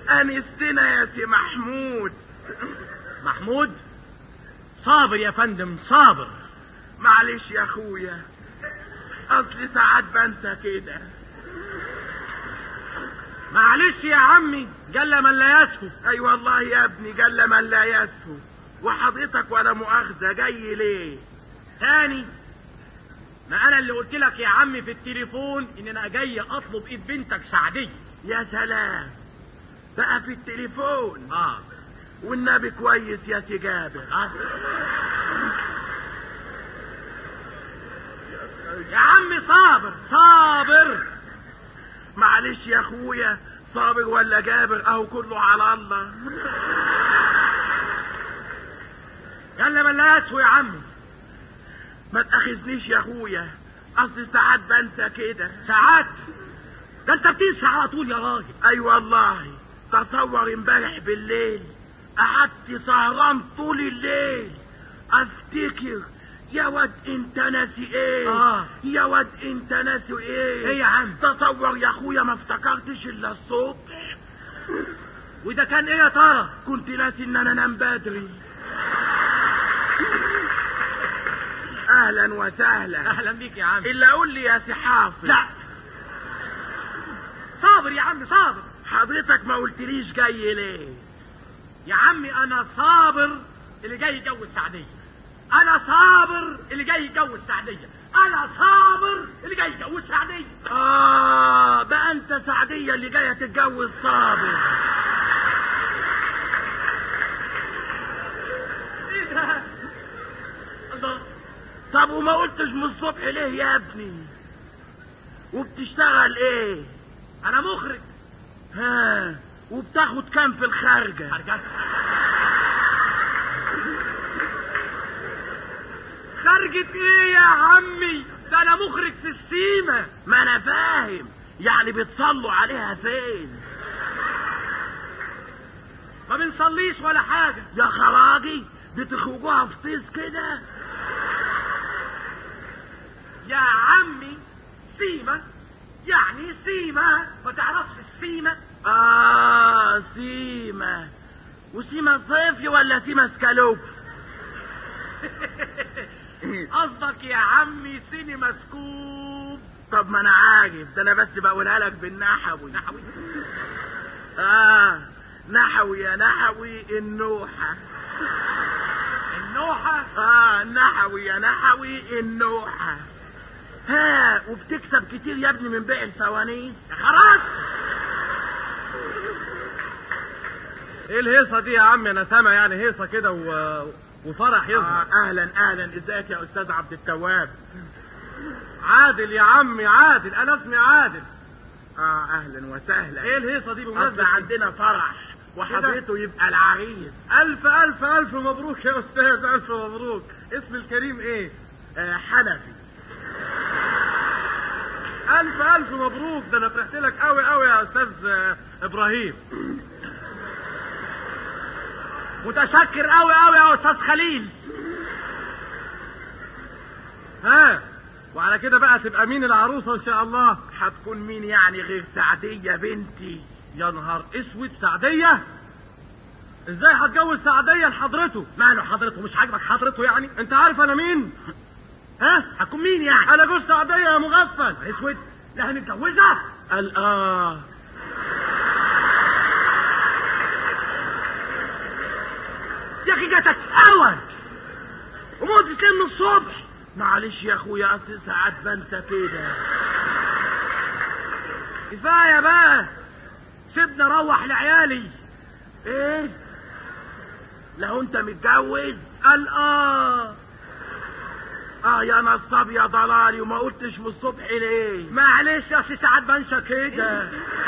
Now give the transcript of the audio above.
انستنا يا سي محمود محمود صابر يا فندم صابر معلش يا اخويا اصل ساعات بنسى كده معلش يا عمي جل من لا يسهو اي والله يا ابني جل من لا يسهو وحضرتك ولا مؤاخذة جاي ليه تاني ما انا اللي قلت لك يا عمي في التليفون ان انا جاي اطلب ايد بنتك سعدية يا سلام بقى في التليفون اه والنبي كويس يا سي جابر آه. يا عمي صابر صابر معلش يا اخويا صابر ولا جابر اهو كله على الله جل من لا يسهو يا عمي ما تاخذنيش يا اخويا اصل ساعات بنسى كده ساعات ده انت بتنسى على طول يا راجل اي والله تصور امبارح بالليل قعدت سهران طول الليل افتكر يا واد انت ناسي ايه آه. يا واد انت ناسي ايه ايه يا عم تصور يا اخويا ما افتكرتش الا الصبح وده كان ايه يا ترى كنت ناسي ان انا انام بدري اهلا وسهلا اهلا بيك يا عم الا قول لي يا سي حافظ لا صابر يا عم صابر حضرتك ما قلتليش جاي ليه يا عمي انا صابر اللي جاي يتجوز سعدية انا صابر اللي جاي يتجوز سعدية انا صابر اللي جاي يتجوز سعدية اه بقى انت سعدية اللي جاية تتجوز صابر ايه ده الله طب وما قلتش من الصبح ليه يا ابني وبتشتغل ايه انا مخرج ها وبتاخد كام في الخارجة خرجت خرجت ايه يا عمي ده انا مخرج في السيما ما انا فاهم يعني بتصلوا عليها فين ما بنصليش ولا حاجة يا خراجي بتخرجوها في طيس كده يا عمي سيما يعني سيما ما تعرفش السيما اه سيما وسيما صيفي ولا سيما سكالوب قصدك يا عمي سينما سكوب طب ما انا عارف ده انا بس بقولها لك بالنحوي نحوي اه نحوي يا نحوي النوحة النوحة اه نحوي يا نحوي النوحة ها وبتكسب كتير يا ابني من بيع الفوانيس خلاص ايه الهيصه دي يا عم انا سامع يعني هيصه كده و... وفرح آه يظهر اهلا اهلا ازيك يا استاذ عبد التواب عادل يا عمي عادل انا اسمي عادل اه اهلا وسهلا ايه الهيصه دي اصل بمناسبه عندنا فرح وحضرته يبقى العريس الف الف الف مبروك يا استاذ الف مبروك اسم الكريم ايه آه حنفي الف الف مبروك ده انا فرحت لك قوي قوي يا استاذ آه، ابراهيم متشكر قوي قوي يا استاذ خليل ها وعلى كده بقى تبقى مين العروسه ان شاء الله هتكون مين يعني غير سعدية بنتي يا نهار اسود سعديه ازاي هتجوز سعديه لحضرته ماله حضرته مش عاجبك حضرته يعني انت عارف انا مين ها هتكون مين يعني انا جوز سعديه يا مغفل اسود لا هنتجوزها قال اه يا اخي جاتك اول وموت تسلم من الصبح معلش يا اخويا اصل ساعات بنسى كده كفايه بقى سيبنا روح لعيالي ايه لو انت متجوز قال اه اه يا نصاب يا ضلالي وما قلتش من الصبح ليه معلش اصل ساعات بنسى كده